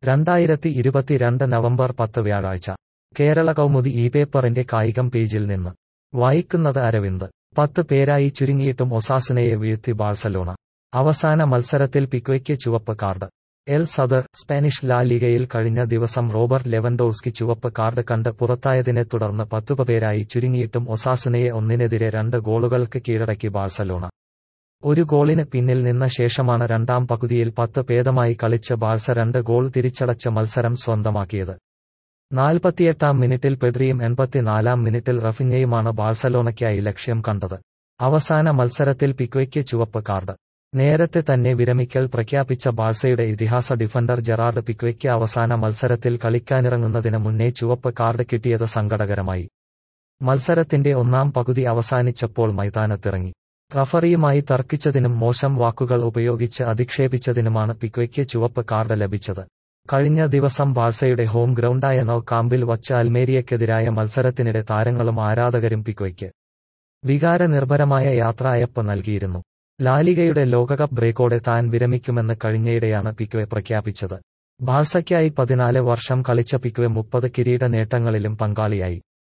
രണ്ടായിരത്തി ഇരുപത്തിരണ്ട് നവംബർ പത്ത് വ്യാഴാഴ്ച കേരള കൗമുദി ഈ പേപ്പറിന്റെ കായികം പേജിൽ നിന്ന് വായിക്കുന്നത് അരവിന്ദ് പത്ത് പേരായി ചുരുങ്ങിയിട്ടും ഒസാസുനയെ വീഴ്ത്തി ബാഴ്സലോണ അവസാന മത്സരത്തിൽ പിക്വയ്ക്ക് ചുവപ്പ് കാർഡ് എൽ സദർ സ്പാനിഷ് ലാ ലീഗയിൽ കഴിഞ്ഞ ദിവസം റോബർട്ട് ലെവൻഡോവ്സ്കി ചുവപ്പ് കാർഡ് കണ്ട് പുറത്തായതിനെ തുടർന്ന് പത്തുപേരായി ചുരുങ്ങിയിട്ടും ഒസാസുനയെ ഒന്നിനെതിരെ രണ്ട് ഗോളുകൾക്ക് കീഴടക്കി ബാഴ്സലോണ ഒരു ഗോളിന് പിന്നിൽ നിന്ന ശേഷമാണ് രണ്ടാം പകുതിയിൽ പത്ത് ഭേദമായി കളിച്ച് ബാഴ്സ രണ്ട് ഗോൾ തിരിച്ചടച്ച മത്സരം സ്വന്തമാക്കിയത് നാൽപ്പത്തിയെട്ടാം മിനിറ്റിൽ പെഡ്രിയും എൺപത്തിനാലാം മിനിറ്റിൽ റഫിഞ്ഞയുമാണ് ബാഴ്സലോണയ്ക്കായി ലക്ഷ്യം കണ്ടത് അവസാന മത്സരത്തിൽ പിക്വയ്ക്ക് ചുവപ്പ് കാർഡ് നേരത്തെ തന്നെ വിരമിക്കൽ പ്രഖ്യാപിച്ച ബാഴ്സയുടെ ഇതിഹാസ ഡിഫൻഡർ ജെറാർഡ് പിക്വയ്ക്ക് അവസാന മത്സരത്തിൽ കളിക്കാനിറങ്ങുന്നതിന് മുന്നേ ചുവപ്പ് കാർഡ് കിട്ടിയത് സങ്കടകരമായി മത്സരത്തിന്റെ ഒന്നാം പകുതി അവസാനിച്ചപ്പോൾ മൈതാനത്തിറങ്ങി റഫറിയുമായി തർക്കിച്ചതിനും മോശം വാക്കുകൾ ഉപയോഗിച്ച് അധിക്ഷേപിച്ചതിനുമാണ് പിക്വയ്ക്ക് ചുവപ്പ് കാർഡ് ലഭിച്ചത് കഴിഞ്ഞ ദിവസം ബാഴ്സയുടെ ഹോം ഗ്രൗണ്ടായ നൌ കാമ്പിൽ വച്ച് അൽമേരിയക്കെതിരായ മത്സരത്തിനിടെ താരങ്ങളും ആരാധകരും പിക്വയ്ക്ക് വികാരനിർഭരമായ യാത്രയപ്പ് നൽകിയിരുന്നു ലാലിഗയുടെ ലോകകപ്പ് ബ്രേക്കോടെ താൻ വിരമിക്കുമെന്ന് കഴിഞ്ഞയിടെയാണ് പിക്വെ പ്രഖ്യാപിച്ചത് ബാഴ്സയ്ക്കായി പതിനാല് വർഷം കളിച്ച പിക്വെ മുപ്പത് കിരീട നേട്ടങ്ങളിലും പങ്കാളിയായി